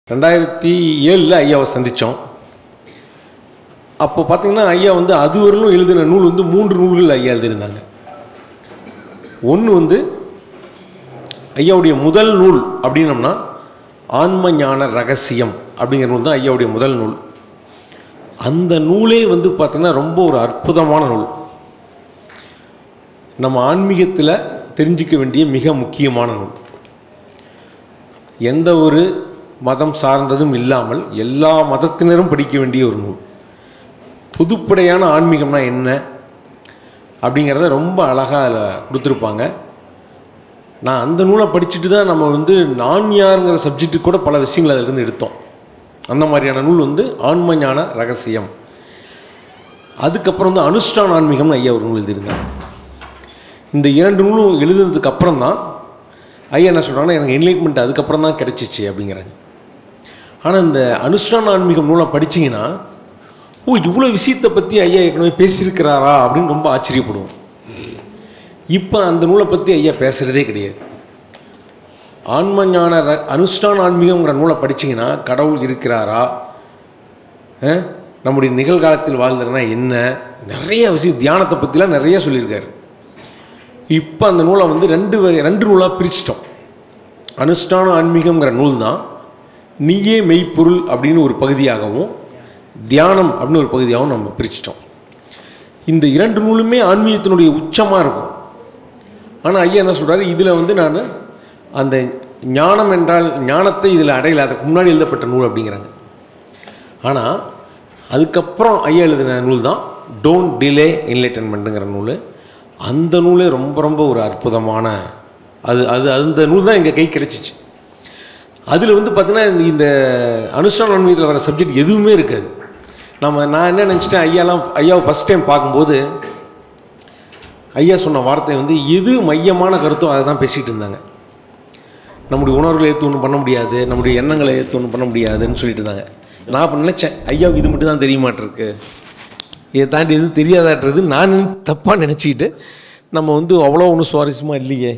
ரெண்டாயிரத்தி ஏழில் ஐயாவை சந்தித்தோம் அப்போ பார்த்தீங்கன்னா ஐயா வந்து அதுவரையிலும் எழுதின நூல் வந்து மூன்று நூல்கள் ஐயா எழுதியிருந்தாங்க ஒன்று வந்து ஐயாவுடைய முதல் நூல் அப்படின்னம்னா ஆன்ம ஞான ரகசியம் அப்படிங்கிற நூல் தான் ஐயாவுடைய முதல் நூல் அந்த நூலே வந்து பார்த்திங்கன்னா ரொம்ப ஒரு அற்புதமான நூல் நம்ம ஆன்மீகத்தில் தெரிஞ்சிக்க வேண்டிய மிக முக்கியமான நூல் எந்த ஒரு மதம் சார்ந்ததும் இல்லாமல் எல்லா மதத்தினரும் படிக்க வேண்டிய ஒரு நூல் பொதுப்படையான ஆன்மீகம்னா என்ன அப்படிங்கிறத ரொம்ப அழகாக அதில் கொடுத்துருப்பாங்க நான் அந்த நூலை படிச்சுட்டு தான் நம்ம வந்து நான் யாருங்கிற சப்ஜெக்ட்டுக்கு கூட பல விஷயங்கள் அதிலிருந்து எடுத்தோம் அந்த மாதிரியான நூல் வந்து ஆன்ம ஞான ரகசியம் அதுக்கப்புறம் வந்து அனுஷ்டான ஆன்மீகம்னு ஐயா ஒரு நூல் எழுதியிருந்தாங்க இந்த இரண்டு நூலும் எழுதுனதுக்கு அப்புறம் தான் ஐயா என்ன சொல்கிறாங்கன்னா எனக்கு என்லைட்மெண்ட் அதுக்கப்புறம் தான் கிடச்சிச்சு அப்படிங்கிறாங்க ஆனால் இந்த அனுஷ்டான ஆன்மீகம் நூலை படிச்சீங்கன்னா ஓ இவ்வளோ விஷயத்தை பற்றி ஐயா ஏற்கனவே பேசியிருக்கிறாரா அப்படின்னு ரொம்ப ஆச்சரியப்படுவோம் இப்போ அந்த நூலை பற்றி ஐயா பேசுகிறதே கிடையாது ஆன்ம ஞான ர அனுஷ்டான ஆன்மீகங்கிற நூலை படிச்சீங்கன்னா கடவுள் இருக்கிறாரா அஹ், நம்முடைய நிகழ்காலத்தில் வாழ்ந்ததுனா என்ன நிறைய விஷயம் தியானத்தை பற்றிலாம் நிறைய சொல்லியிருக்காரு இப்போ அந்த நூலை வந்து ரெண்டு வகை- ரெண்டு நூலாக பிரிச்சிட்டோம் அனுஷ்டான ஆன்மீகங்கிற நூல் தான் நீயே மெய்ப்பொருள் அப்படின்னு ஒரு பகுதியாகவும் தியானம் அப்படின்னு ஒரு பகுதியாகவும் நம்ம பிரிச்சிட்டோம் இந்த இரண்டு நூலுமே ஆன்மீகத்தினுடைய உச்சமாக இருக்கும் ஆனால் ஐயா என்ன சொல்கிறாரு இதில் வந்து நான் அந்த ஞானம் என்றால் ஞானத்தை இதில் அடையல அதுக்கு முன்னாடி எழுதப்பட்ட நூல் அப்படிங்கிறாங்க ஆனால் அதுக்கப்புறம் ஐயா எழுதின நூல் தான் டோன்ட் டிலே என்லைட்டன்மெண்ட்டுங்கிற நூல் அந்த நூலே ரொம்ப ரொம்ப ஒரு அற்புதமான அது அது அந்த நூல் தான் எங்கள் கை கிடச்சிச்சு அதில் வந்து பார்த்தீங்கன்னா இந்த- இந்த அனுஷ்டான ஆன்மீகத்தில் வர சப்ஜெக்ட் எதுவுமே இருக்காது நம்ம நான் என்ன நினச்சிட்டேன் ஐயாலாம் ஐயாவை ஃபஸ்ட் டைம் பார்க்கும்போது ஐயா சொன்ன வார்த்தை வந்து எது மையமான கருத்தோ அதை தான் பேசிகிட்டு இருந்தாங்க நம்முடைய உணர்வுகளை ஏற்று ஒன்றும் பண்ண முடியாது நம்முடைய எண்ணங்களை ஏற்று ஒன்றும் பண்ண முடியாதுன்னு சொல்லிட்டு இருந்தாங்க நான் அப்போ நினச்சேன் ஐயாவுக்கு இது மட்டும் தான் தெரிய மாட்டிருக்கு இதை தாண்டி எதுவும் தெரியாதாட்டுறது நான் தப்பாக நினச்சிக்கிட்டு நம்ம வந்து அவ்வளோ ஒன்றும் சுவாரஸ்யமாக இல்லையே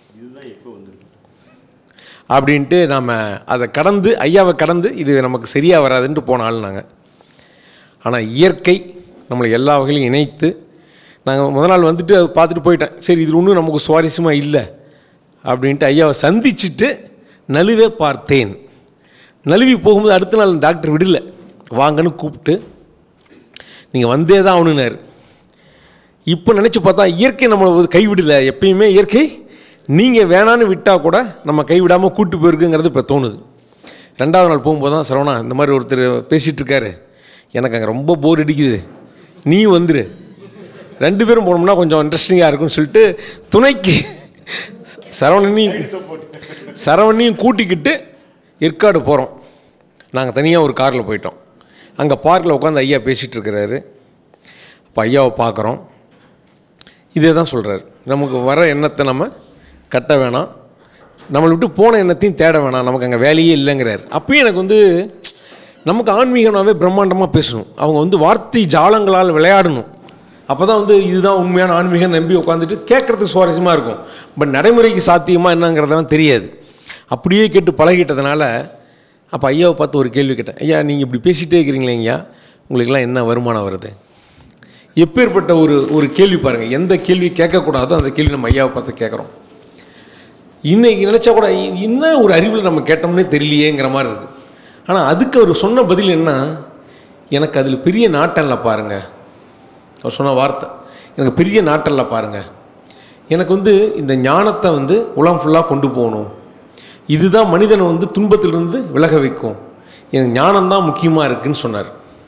அப்படின்ட்டு நாம் அதை கடந்து ஐயாவை கடந்து இது நமக்கு சரியாக வராதுன்ட்டு போன ஆள் நாங்கள் ஆனால் இயற்கை நம்மளை எல்லா வகையிலும் இணைத்து நாங்கள் முத நாள் வந்துட்டு அதை பார்த்துட்டு போயிட்டேன் சரி இது ஒன்றும் நமக்கு சுவாரஸ்யமாக இல்லை அப்படின்ட்டு ஐயாவை சந்திச்சுட்டு நழுவே பார்த்தேன் நழுவி போகும்போது அடுத்த நாள் டாக்டர் விடல வாங்கன்னு கூப்பிட்டு நீங்கள் வந்தே தான் ஆகணுன்னாரு இப்போ நினச்சி பார்த்தா இயற்கை நம்மளை ஒரு கைவிடல எப்பயுமே இயற்கை நீங்கள் வேணான்னு விட்டால் கூட நம்ம கைவிடாமல் கூட்டு போயிருக்குங்கிறது இப்போ தோணுது ரெண்டாவது நாள் போகும்போது தான் சரவணா இந்த மாதிரி ஒருத்தர் பேசிகிட்டு இருக்காரு எனக்கு அங்கே ரொம்ப போர் அடிக்குது நீ வந்துரு ரெண்டு பேரும் போனோம்னா கொஞ்சம் இன்ட்ரெஸ்டிங்காக இருக்கும்னு சொல்லிட்டு துணைக்கு சரவணனையும் சரவணையும் கூட்டிக்கிட்டு ஏற்காடு போகிறோம் நாங்கள் தனியாக ஒரு காரில் போயிட்டோம் அங்கே பார்க்கில் உட்காந்து ஐயா பேசிகிட்டு இருக்கிறாரு அப்போ ஐயாவை பார்க்குறோம் இதே தான் சொல்கிறாரு நமக்கு வர எண்ணத்தை நம்ம கட்ட வேணாம் நம்மளை விட்டு போன எண்ணத்தையும் தேட வேணாம் நமக்கு அங்கே வேலையே இல்லைங்கிறார் அப்பயும் எனக்கு வந்து நமக்கு ஆன்மீகனாவே பிரம்மாண்டமாக பேசணும் அவங்க வந்து வார்த்தை ஜாலங்களால் விளையாடணும் அப்போ தான் வந்து இதுதான் உண்மையான ஆன்மீகம் நம்பி உட்காந்துட்டு கேட்குறதுக்கு சுவாரஸ்யமாக இருக்கும் பட் நடைமுறைக்கு சாத்தியமாக என்னங்கிறதெல்லாம் தெரியாது அப்படியே கேட்டு பழகிட்டதுனால அப்போ ஐயாவை பார்த்து ஒரு கேள்வி கேட்டேன் ஐயா நீங்கள் இப்படி பேசிகிட்டே இருக்கிறீங்களே ஐயா உங்களுக்கெல்லாம் என்ன வருமானம் வருது எப்பேற்பட்ட ஒரு ஒரு கேள்வி பாருங்கள் எந்த கேள்வி கேட்கக்கூடாதோ அந்த கேள்வி நம்ம ஐயாவை பார்த்து கேட்குறோம் இன்னைக்கு நினச்சா கூட இ- என்ன ஒரு அறிவில் நம்ம கேட்டோம்னே தெரியலையேங்கிற மாதிரி இருக்குது ஆனால் அதுக்கு அவர் சொன்ன பதில் என்ன எனக்கு அதில் பெரிய நாட்டல்ல பாருங்க அவர் சொன்ன வார்த்தை எனக்கு பெரிய நாட்டல்ல பாருங்க எனக்கு வந்து இந்த ஞானத்தை வந்து உலகம் ஃபுல்லாக கொண்டு போகணும் இதுதான் மனிதனை வந்து துன்பத்திலிருந்து விலக வைக்கும் எனக்கு ஞானம் தான் முக்கியமாக இருக்குன்னு சொன்னார்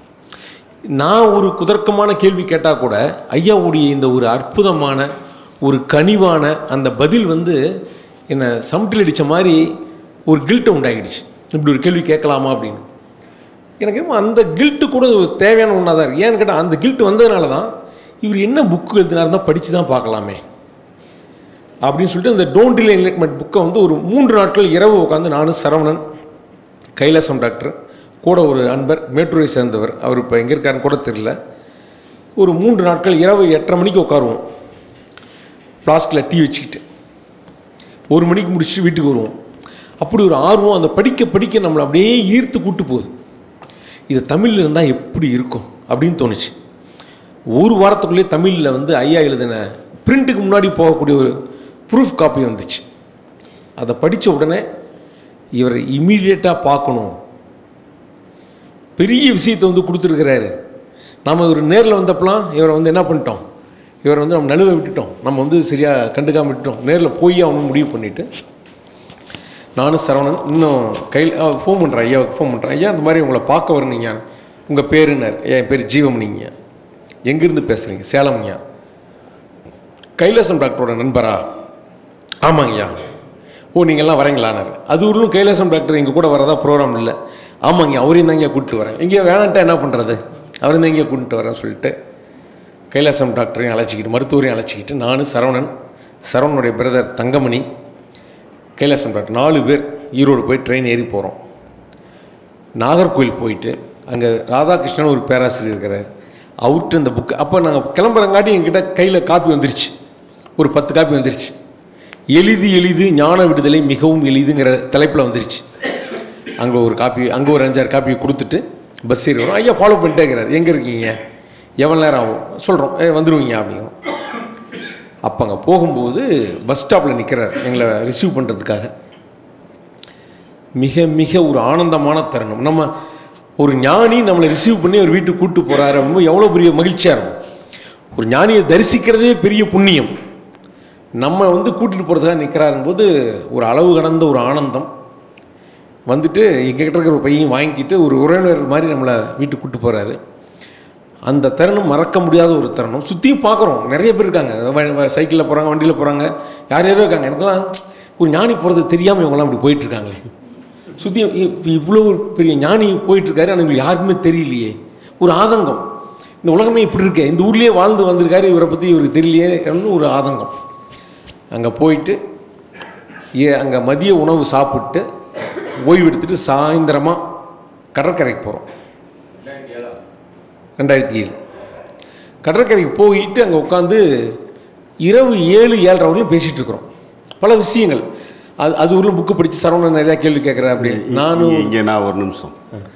நான் ஒரு குதர்க்கமான கேள்வி கேட்டால் கூட ஐயாவுடைய இந்த ஒரு அற்புதமான ஒரு கனிவான அந்த பதில் வந்து என்னை சமட்டில் அடித்த மாதிரி ஒரு கில்ட்டை உண்டாகிடுச்சு இப்படி ஒரு கேள்வி கேட்கலாமா அப்படின்னு எனக்கு என்னமோ அந்த கில்ட்டு கூட ஒரு தேவையான ஒன்றா தான் இருக்குது ஏன்னு கேட்டால் அந்த கில்ட்டு வந்ததுனால தான் இவர் என்ன புக்கு எழுதினார் தான் படித்து தான் பார்க்கலாமே அப்படின்னு சொல்லிட்டு இந்த டோன்ட் டிலே என்லைட்மெண்ட் புக்கை வந்து ஒரு மூன்று நாட்கள் இரவு உட்காந்து நானும் சரவணன் கைலாசம் டாக்டர் கூட ஒரு அன்பர் மேட்டூரை சேர்ந்தவர் அவர் இப்போ எங்கே இருக்காருன்னு கூட தெரியல ஒரு மூன்று நாட்கள் இரவு எட்டரை மணிக்கு உட்காருவோம் ஃப்ளாஸ்கில் டீ வச்சுக்கிட்டு ஒரு மணிக்கு முடிச்சுட்டு வீட்டுக்கு வருவோம் அப்படி ஒரு ஆர்வம் அந்த படிக்க படிக்க நம்மளை அப்படியே ஈர்த்து கூட்டு போகுது இது தமிழில் இருந்தால் எப்படி இருக்கும் அப்படின்னு தோணுச்சு ஒரு வாரத்துக்குள்ளேயே தமிழில் வந்து ஐயா எழுதின பிரிண்ட்டுக்கு முன்னாடி போகக்கூடிய ஒரு ப்ரூஃப் காப்பி வந்துச்சு அதை படித்த உடனே இவரை இமீடியட்டாக பார்க்கணும் பெரிய விஷயத்தை வந்து கொடுத்துருக்கிறாரு நாம் இவர் நேரில் வந்தப்பலாம் இவரை வந்து என்ன பண்ணிட்டோம் இவரை வந்து நம்ம நழுவ விட்டுட்டோம் நம்ம வந்து சரியாக கண்டுக்காம விட்டுட்டோம் நேரில் போய் அவனு முடிவு பண்ணிவிட்டு நானும் சரவணன் இன்னும் கையில் ஃபோன் பண்ணுறேன் ஐயாவுக்கு ஃபோன் பண்ணுறேன் ஐயா இந்த மாதிரி உங்களை பார்க்க வரணுங்க உங்கள் பேருன்னார் ஐயா என் பேர் ஜீவமணிங்க எங்கேருந்து பேசுகிறீங்க சேலம்யா கைலாசம் டாக்டரோட நண்பரா ஆமாங்கய்யா ஓ நீங்கள்லாம் வரீங்களான்னாரு அது ஊரிலும் கைலாசம் டாக்டர் எங்கள் கூட வரதா ப்ரோக்ராம் இல்லை ஆமாங்க அவரையும் தான் இங்கே கூப்பிட்டு வரேன் இங்கே வேணான்ட்டா என்ன பண்ணுறது அவரையும் தான் இங்கே கூப்பிட்டு வரேன் சொல்லிட்டு கைலாசம் டாக்டரையும் அழைச்சிக்கிட்டு மருத்துவரையும் அழைச்சிக்கிட்டு நானும் சரவணன் சரவணனுடைய பிரதர் தங்கமணி கைலாசம் டாக்டர் நாலு பேர் ஈரோடு போய் ட்ரெயின் ஏறி போகிறோம் நாகர்கோவில் போயிட்டு அங்கே ராதாகிருஷ்ணன் ஒரு பேராசிரியர் இருக்கிறார் அவர்கிட்ட இந்த புக்கு அப்போ நாங்கள் கிளம்புறங்காட்டி எங்கிட்ட கையில் காப்பி வந்துருச்சு ஒரு பத்து காப்பி வந்துருச்சு எளிது எளிது ஞான விடுதலை மிகவும் எளிதுங்கிற தலைப்பில் வந்துருச்சு அங்கே ஒரு காப்பி அங்கே ஒரு அஞ்சாறு காப்பி கொடுத்துட்டு பஸ் ஏறி வரோம் ஐயா ஃபாலோ பண்ணிட்டே இருக்கிறார் எங்கே இருக்கீங்க எவ்வளோ நேரம் ஆகும் சொல்கிறோம் ஏ வந்துடுவீங்க அப்படிங்கிறோம் அப்போ அங்கே போகும்போது பஸ் ஸ்டாப்பில் நிற்கிறார் எங்களை ரிசீவ் பண்ணுறதுக்காக மிக மிக ஒரு ஆனந்தமான தருணம் நம்ம ஒரு ஞானி நம்மளை ரிசீவ் பண்ணி ஒரு வீட்டுக்கு கூட்டு போகிறாரு அப்படிங்கும்போது எவ்வளோ பெரிய மகிழ்ச்சியாக இருக்கும் ஒரு ஞானியை தரிசிக்கிறதே பெரிய புண்ணியம் நம்ம வந்து கூட்டிகிட்டு போகிறதுக்காக நிற்கிறாருங்கும்போது ஒரு அளவு கடந்த ஒரு ஆனந்தம் வந்துட்டு எங்ககிட்ட இருக்கிற ஒரு பையன் வாங்கிக்கிட்டு ஒரு உறவினர் மாதிரி நம்மளை வீட்டுக்கு கூட்டு போகிறாரு அந்த தருணம் மறக்க முடியாத ஒரு தருணம் சுற்றியும் பார்க்குறோம் நிறைய பேர் இருக்காங்க சைக்கிளில் போகிறாங்க வண்டியில் போகிறாங்க யார் யாரோ இருக்காங்க எனக்குலாம் ஒரு ஞானி போகிறது தெரியாமல் இவங்கெல்லாம் அப்படி போயிட்டுருக்காங்க சுற்றி இவ்வளோ ஒரு பெரிய ஞானி போயிட்டுருக்காரு ஆனால் இவங்களுக்கு யாருக்குமே தெரியலையே ஒரு ஆதங்கம் இந்த உலகமே இப்படி இருக்கே இந்த ஊர்லேயே வாழ்ந்து வந்திருக்காரு இவரை பற்றி இவருக்கு தெரியலையே ஒரு ஆதங்கம் அங்கே போயிட்டு ஏ அங்கே மதிய உணவு சாப்பிட்டு ஓய்வு எடுத்துட்டு சாயந்தரமாக கடற்கரைக்கு போகிறோம் ரெண்டாயிரத்தி ஏழு கடற்கரைக்கு போயிட்டு அங்கே உட்காந்து இரவு ஏழு ஏழரை வரையும் பேசிகிட்டு இருக்கிறோம் பல விஷயங்கள் அது அது ஒரு புக்கு படித்து சரவணன் நிறையா கேள்வி கேட்குறேன் அப்படி நானும் இங்கே நான் ஒரு நிமிஷம்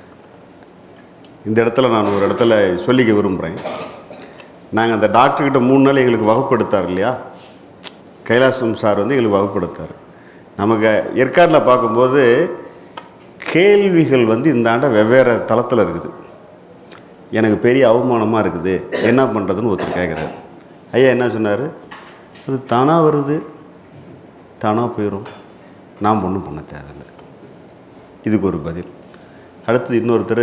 இந்த இடத்துல நான் ஒரு இடத்துல சொல்லிக்க விரும்புகிறேன் நாங்கள் அந்த டாக்டர்கிட்ட மூணு நாள் எங்களுக்கு வகுப்பு எடுத்தார் இல்லையா கைலாசம் சார் வந்து எங்களுக்கு வகுப்பு எடுத்தார் நமக்கு ஏற்காட்டில் பார்க்கும்போது கேள்விகள் வந்து இந்த ஆண்டை வெவ்வேறு தளத்தில் இருக்குது எனக்கு பெரிய அவமானமாக இருக்குது என்ன பண்ணுறதுன்னு ஒருத்தர் கேட்குறாரு ஐயா என்ன சொன்னார் அது தானாக வருது தானாக போயிடும் நாம் ஒன்றும் பண்ண தேவையில்லை இதுக்கு ஒரு பதில் அடுத்தது இன்னொருத்தர்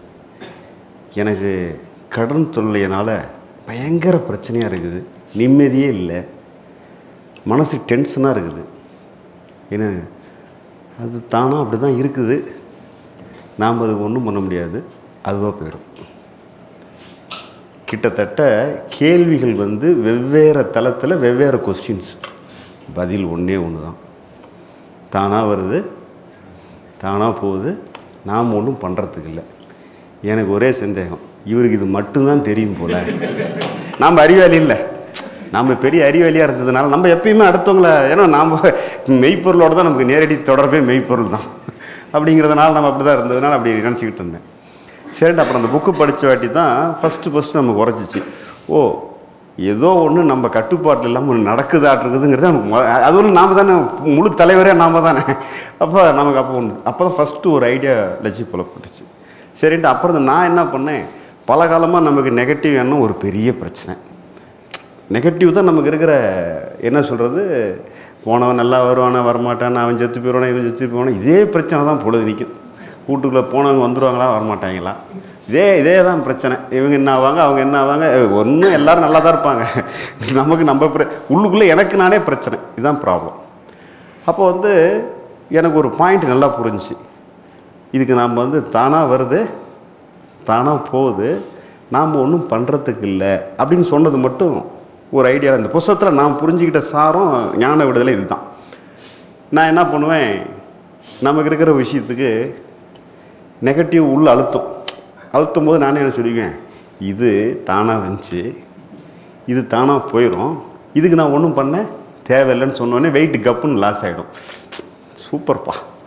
எனக்கு கடன் தொல்லையினால் பயங்கர பிரச்சனையாக இருக்குது நிம்மதியே இல்லை மனசு டென்ஷனாக இருக்குது என்ன அது தானாக அப்படி தான் இருக்குது நாம் அதுக்கு ஒன்றும் பண்ண முடியாது அதுவாக போயிடும் கிட்டத்தட்ட கேள்விகள் வந்து வெவ்வேறு தளத்தில் வெவ்வேறு கொஸ்டின்ஸ் பதில் ஒன்றே ஒன்று தான் தானாக வருது தானாக போகுது நாம் ஒன்றும் பண்ணுறதுக்கு இல்லை எனக்கு ஒரே சந்தேகம் இவருக்கு இது மட்டும்தான் தெரியும் போல நாம் அறிவாளி இல்லை நாம் பெரிய அறிவாளியாக இருந்ததுனால நம்ம எப்பயுமே அடுத்தவங்கள ஏன்னா நாம் மெய்ப்பொருளோட தான் நமக்கு நேரடி தொடர்பே மெய்ப்பொருள் தான் அப்படிங்கிறதுனால நம்ம அப்படி தான் இருந்ததுனால அப்படி நினச்சிக்கிட்டு இருந்தேன் சரிட்டு அப்புறம் அந்த புக்கு படித்த வாட்டி தான் ஃபஸ்ட்டு ஃபஸ்ட்டு நமக்கு உரைச்சிச்சு ஓ ஏதோ ஒன்று நம்ம கட்டுப்பாட்டில் இல்லாமல் ஒன்று நடக்குதாட்டுருக்குதுங்கிறது நமக்கு மொ- அது ஒன்று நாம் தானே முழு தலைவரே நாம் தானே அப்போ நமக்கு அப்போ ஒன்று அப்போ தான் ஃபஸ்ட்டு ஒரு ஐடியா லட்சி புலப்பட்டுச்சு சரின்ட்டு அப்புறம் இந்த நான் என்ன பண்ணேன் பல காலமாக நமக்கு நெகட்டிவ் எண்ணம் ஒரு பெரிய பிரச்சனை நெகட்டிவ் தான் நமக்கு இருக்கிற என்ன சொல்கிறது போனவன் நல்லா வருவானா வரமாட்டான் அவன் செத்து போயிடுவானா இவன் செத்து போயிடுவானா இதே பிரச்சனை தான் பொழுது நிற்கும் வீட்டுக்குள்ளே போனவங்க வந்துடுவாங்களா வரமாட்டாங்களா இதே இதே தான் பிரச்சனை இவங்க என்ன ஆவாங்க அவங்க என்ன ஆவாங்க ஒன்றும் எல்லாரும் நல்லா தான் இருப்பாங்க நமக்கு நம்ம பிர உள்ளுக்குள்ளே எனக்கு நானே பிரச்சனை இதுதான் ப்ராப்ளம் அப்போ வந்து எனக்கு ஒரு பாயிண்ட் நல்லா புரிஞ்சுச்சு இதுக்கு நாம் வந்து தானாக வருது தானாக போகுது நாம் ஒன்றும் பண்ணுறதுக்கு இல்லை அப்படின்னு சொன்னது மட்டும் ஒரு ஐடியா இந்த புஸ்தகத்தில் நான் புரிஞ்சுக்கிட்ட சாரம் ஞான விடுதலை இதுதான் நான் என்ன பண்ணுவேன் நமக்கு இருக்கிற விஷயத்துக்கு நெகட்டிவ் உள்ள அழுத்தம் அழுத்தும் போது நானே என்ன சொல்லிக்குவேன் இது தானாக வந்துச்சு இது தானாக போயிடும் இதுக்கு நான் ஒன்றும் பண்ண தேவையில்லைன்னு சொன்னோடனே வெயிட் கப்புன்னு லாஸ் ஆகிடும் சூப்பர்ப்பா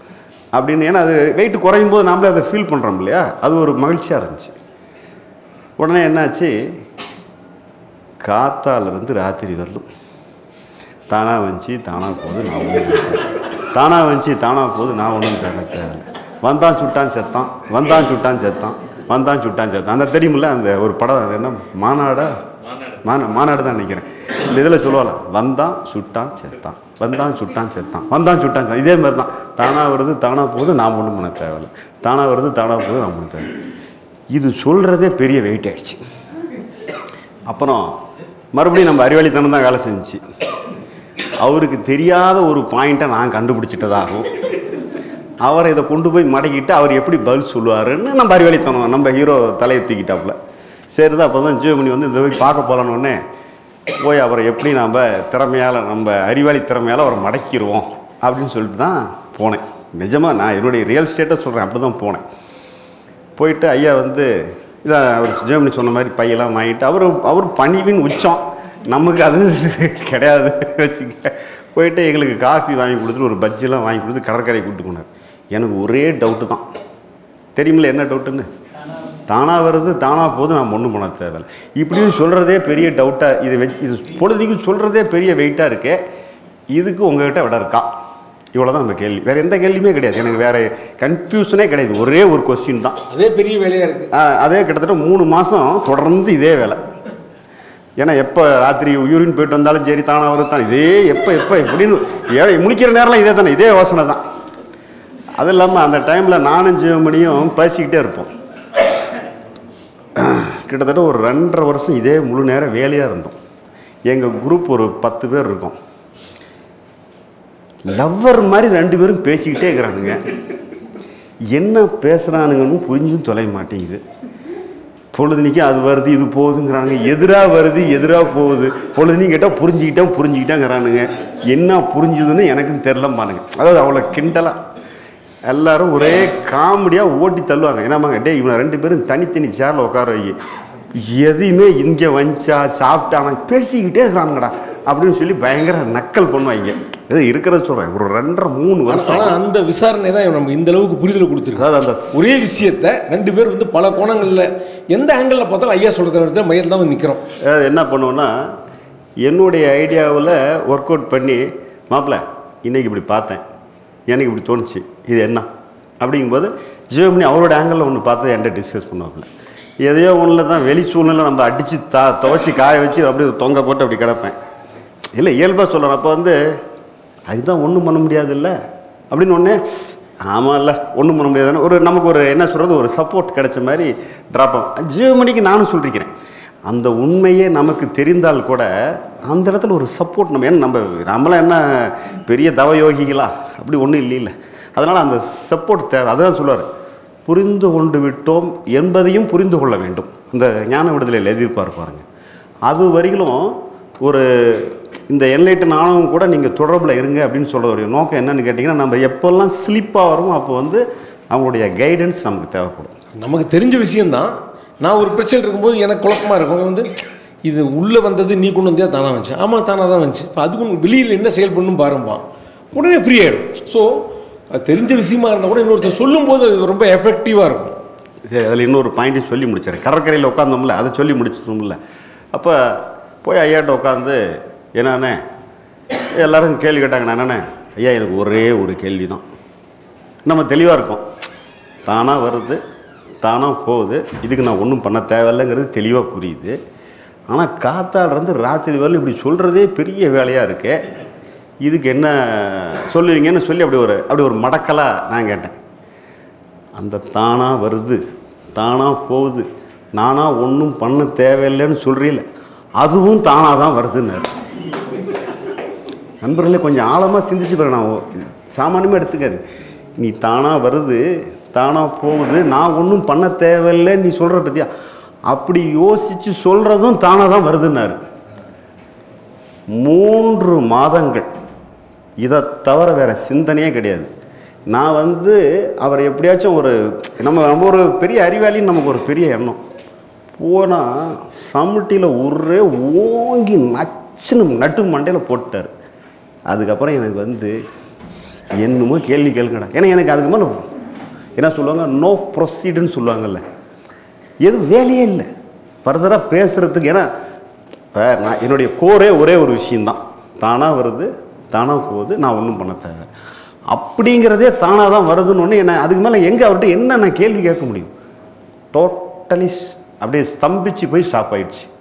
அப்படின்னு ஏன்னா அது வெயிட் குறையும் போது நாமளே அதை ஃபீல் பண்ணுறோம் இல்லையா அது ஒரு மகிழ்ச்சியாக இருந்துச்சு உடனே என்னாச்சு காத்தாலிருந்து ராத்திரி வரலும் தானாக வந்துச்சு தானாக போகுது நான் ஒன்றும் தானாக வந்துச்சு தானாக போகுது நான் ஒன்றும் தர தேவையில்லை வந்தான் சுட்டான் செத்தான் வந்தான் சுட்டான் செத்தான் வந்தான் சுட்டான் செத்தான் அந்த தெரியுமில்ல அந்த ஒரு படம் அது என்ன மாநாடா மான மாநாடு தான் நினைக்கிறேன் இந்த இதில் சொல்லுவாங்க வந்தான் சுட்டான் செத்தான் வந்தான் சுட்டான் செத்தான் வந்தான் சுட்டான் செத்தான். இதே மாதிரி தான் தானாக வருது தானாக போகுது நான் ஒன்றும் பண்ண தேவையில்லை தானாக வருது தானாக போகுது நான் ஒன்றும் தேவை இது சொல்கிறதே பெரிய வெயிட் ஆயிடுச்சு அப்புறம் மறுபடியும் நம்ம அறிவாளித்தனம் தான் வேலை செஞ்சுச்சு அவருக்கு தெரியாத ஒரு பாயிண்ட்டை நான் கண்டுபிடிச்சிட்டதாகும் அவரை இதை கொண்டு போய் மடக்கிட்டு அவர் எப்படி பதில் சொல்லுவாருன்னு நம்ம அறிவாளித்தனம் நம்ம ஹீரோ தலையை தூக்கிட்டாப்புல சரி தான் அப்போ தான் ஜீவமணி வந்து இந்த போய் பார்க்க போகலான்னு உடனே போய் அவரை எப்படி நாம் திறமையால் நம்ம அறிவாளி திறமையால் அவரை மடக்கிடுவோம் அப்படின்னு சொல்லிட்டு தான் போனேன் நிஜமாக நான் என்னுடைய ரியல் ஸ்டேட்டை சொல்கிறேன் அப்படி தான் போனேன் போயிட்டு ஐயா வந்து இதான் அவர் ஜெர்மனி சொன்ன மாதிரி பையெல்லாம் வாங்கிட்டு அவர் அவர் பணிவின் உச்சம் நமக்கு அது கிடையாது வச்சுக்க போயிட்டு எங்களுக்கு காஃபி வாங்கி கொடுத்துட்டு ஒரு பஜ்ஜிலாம் வாங்கி கொடுத்து கடற்கரை கூப்பிட்டு போனார் எனக்கு ஒரே டவுட்டு தான் தெரியுமில்ல என்ன டவுட்டுன்னு தானாக வருது தானாக போகுது நான் ஒன்றும் பண்ண தேவையில்லை இப்படியும் சொல்கிறதே பெரிய டவுட்டாக இது வச்சு இது பொழுதுக்கும் சொல்கிறதே பெரிய வெயிட்டாக இருக்கே இதுக்கு உங்ககிட்ட விட இருக்கா இவ்வளோ தான் நம்ம கேள்வி வேறு எந்த கேள்வியுமே கிடையாது எனக்கு வேறு கன்ஃபியூஷனே கிடையாது ஒரே ஒரு கொஸ்டின் தான் அதே பெரிய வேலையாக இருக்குது ஆ, அதே கிட்டத்தட்ட மூணு மாதம் தொடர்ந்து இதே வேலை ஏன்னா எப்போ ராத்திரி யூரின் போயிட்டு வந்தாலும் சரி தானே வரும் தான் இதே எப்போ எப்போ இப்படின்னு ஏழை முடிக்கிற நேரம்லாம் இதே தானே இதே யோசனை தான் அது இல்லாமல் அந்த டைமில் நானும் ஜீவமணியும் பேசிக்கிட்டே இருப்போம் கிட்டத்தட்ட ஒரு ரெண்டரை வருஷம் இதே முழு நேரம் வேலையாக இருந்தோம் எங்கள் குரூப் ஒரு பத்து பேர் இருக்கோம் லவ்வர் மாதிரி ரெண்டு பேரும் பேசிக்கிட்டே இருக்கிறானுங்க என்ன பேசுகிறானுங்கன்னு புரிஞ்சும் தொலைய மாட்டேங்குது பொழுதுனிக்கு அது வருது இது போகுதுங்கிறானுங்க எதிராக வருது எதிராக போகுது பொழுதுனிக்கு கேட்டால் புரிஞ்சுக்கிட்டேன் புரிஞ்சுக்கிட்டேங்கிறானுங்க என்ன புரிஞ்சுதுன்னு எனக்கும் தெரிலம்பானுங்க அதாவது அவ்வளோ கிண்டலாக எல்லாரும் ஒரே காமெடியாக ஓட்டி தள்ளுவாங்க என்னம்மாங்க டேய் இவனை ரெண்டு பேரும் தனித்தனி சேரில் உட்கார வை எதையுமே இங்கே வஞ்சா சாப்பிட்டானா பேசிக்கிட்டே இருக்கிறானுங்கடா அப்படின்னு சொல்லி பயங்கர நக்கல் பண்ணுவாங்க இது இருக்கிறத சொல்கிறேன் ஒரு ரெண்டரை மூணு வருஷம் ஆனால் அந்த விசாரணை தான் நம்ம இந்த அளவுக்கு புரிதல் கொடுத்துருக்கு அதாவது அந்த ஒரே விஷயத்த ரெண்டு பேர் வந்து பல கோணங்களில் எந்த ஆங்கிளில் பார்த்தாலும் ஐயா சொல்கிறத மையம் தான் வந்து நிற்கிறோம் அதாவது என்ன பண்ணுவோன்னா என்னுடைய ஐடியாவில் ஒர்க் அவுட் பண்ணி மாப்பிள்ள இன்னைக்கு இப்படி பார்த்தேன் எனக்கு இப்படி தோணுச்சு இது என்ன அப்படிங்கும்போது ஜியோமணி அவரோட ஆங்கிளில் ஒன்று பார்த்து என்கிட்ட டிஸ்கஸ் பண்ணுவாப்புல எதையோ ஒன்றில் தான் வெளி சூழ்நிலை நம்ம அடித்து தா துவைச்சி காய வச்சு அப்படியே தொங்க போட்டு அப்படி கிடப்பேன் இல்லை இயல்பாக சொல்கிறேன் அப்போ வந்து அதுதான் ஒன்றும் பண்ண முடியாது இல்லை அப்படின்னு ஒன்று ஆமாம் இல்லை ஒன்றும் பண்ண முடியாதுன்னு ஒரு நமக்கு ஒரு என்ன சொல்கிறது ஒரு சப்போர்ட் கிடைச்ச மாதிரி ட்ராப் ஆகும் ஜீவமணிக்கு நானும் சொல்லிருக்கிறேன் அந்த உண்மையே நமக்கு தெரிந்தால் கூட அந்த இடத்துல ஒரு சப்போர்ட் நம்ம ஏன்னா நம்ம நம்மளாம் என்ன பெரிய தவ யோகிகளா அப்படி ஒன்றும் இல்லைல்ல அதனால் அந்த சப்போர்ட் தேவை அதுதான் சொல்லுவார் புரிந்து கொண்டு விட்டோம் என்பதையும் புரிந்து கொள்ள வேண்டும் இந்த ஞான விடுதலையில் எதிர்பார்ப்பு பாருங்க அது வரையிலும் ஒரு இந்த என்லைட்டன் ஆனவங்க கூட நீங்கள் தொடர்பில் இருங்க அப்படின்னு சொல்கிறதுடைய நோக்கம் என்னன்னு கேட்டிங்கன்னா நம்ம எப்போல்லாம் ஸ்லிப்பாக வரோமோ அப்போ வந்து அவங்களுடைய கைடன்ஸ் நமக்கு தேவைப்படும் நமக்கு தெரிஞ்ச விஷயம்தான் நான் ஒரு பிரச்சனை இருக்கும்போது எனக்கு குழப்பமாக இருக்கும் இவன் வந்து இது உள்ளே வந்தது நீ கொண்டு வந்தியா தானாக வந்துச்சு ஆமாம் தானாக தான் வந்துச்சு இப்போ அதுக்கு வெளியில் என்ன செயல் பண்ணும் பாருப்பா உடனே ஃப்ரீ ஆகிடும் ஸோ தெரிஞ்ச விஷயமா இருந்தால் கூட இன்னொருத்தர் சொல்லும்போது அது ரொம்ப எஃபெக்டிவாக இருக்கும் சரி அதில் இன்னொரு பாயிண்ட்டையும் சொல்லி முடிச்சார் கடற்கரையில் உட்காந்தோம்ல அதை சொல்லி முடிச்சிட்டோம்ல அப்போ போய் ஐயாட்ட உட்காந்து என்னண்ணே எல்லாரும் கேள்வி கேட்டாங்க என்னண்ணே ஐயா எனக்கு ஒரே ஒரு கேள்வி தான் நம்ம தெளிவாக இருக்கோம் தானாக வருது தானாக போகுது இதுக்கு நான் ஒன்றும் பண்ண தேவையில்லைங்கிறது தெளிவாக புரியுது ஆனால் காத்தாலேருந்து ராத்திரி வரலும் இப்படி சொல்கிறதே பெரிய வேலையாக இருக்கே இதுக்கு என்ன சொல்லுவீங்கன்னு சொல்லி அப்படி ஒரு அப்படி ஒரு மடக்கலாக நான் கேட்டேன் அந்த தானாக வருது தானாக போகுது நானாக ஒன்றும் பண்ண தேவையில்லைன்னு சொல்கிறீல அதுவும் தானாக தான் வருதுன்னாரு நண்பர்களே கொஞ்சம் ஆழமாக சிந்திச்சு பாரு நான் சாமானியமாக எடுத்துக்காது நீ தானாக வருது தானாக போகுது நான் ஒன்றும் பண்ண தேவையில்லை நீ சொல்கிற பற்றியா அப்படி யோசித்து சொல்கிறதும் தானாக தான் வருதுன்னாரு மூன்று மாதங்கள் இதை தவிர வேறு சிந்தனையே கிடையாது நான் வந்து அவர் எப்படியாச்சும் ஒரு நம்ம நம்ம ஒரு பெரிய அறிவாளின்னு நமக்கு ஒரு பெரிய எண்ணம் போனால் சமுட்டியில் ஒரே ஓங்கி நச்சுன்னு நட்டு மண்டையில் போட்டார் அதுக்கப்புறம் எனக்கு வந்து என்னமோ கேள்வி கேளுங்கடா ஏன்னா எனக்கு அதுக்கு மேலே என்ன சொல்லுவாங்க நோ ப்ரொசீடுன்னு சொல்லுவாங்கல்ல எதுவும் வேலையே இல்லை ஃபர்தராக பேசுகிறதுக்கு ஏன்னா இப்போ நான் என்னுடைய கோரே ஒரே ஒரு விஷயந்தான் தானாக வருது தானாக போகுது நான் ஒன்றும் பண்ண தேவை அப்படிங்கிறதே தானாக தான் வருதுன்னு ஒன்று என்ன அதுக்கு மேலே எங்கே அவர்கிட்ட என்ன நான் கேள்வி கேட்க முடியும் டோட்டலி அப்படியே ஸ்தம்பிச்சு போய் ஸ்டாப் ஆயிடுச்சு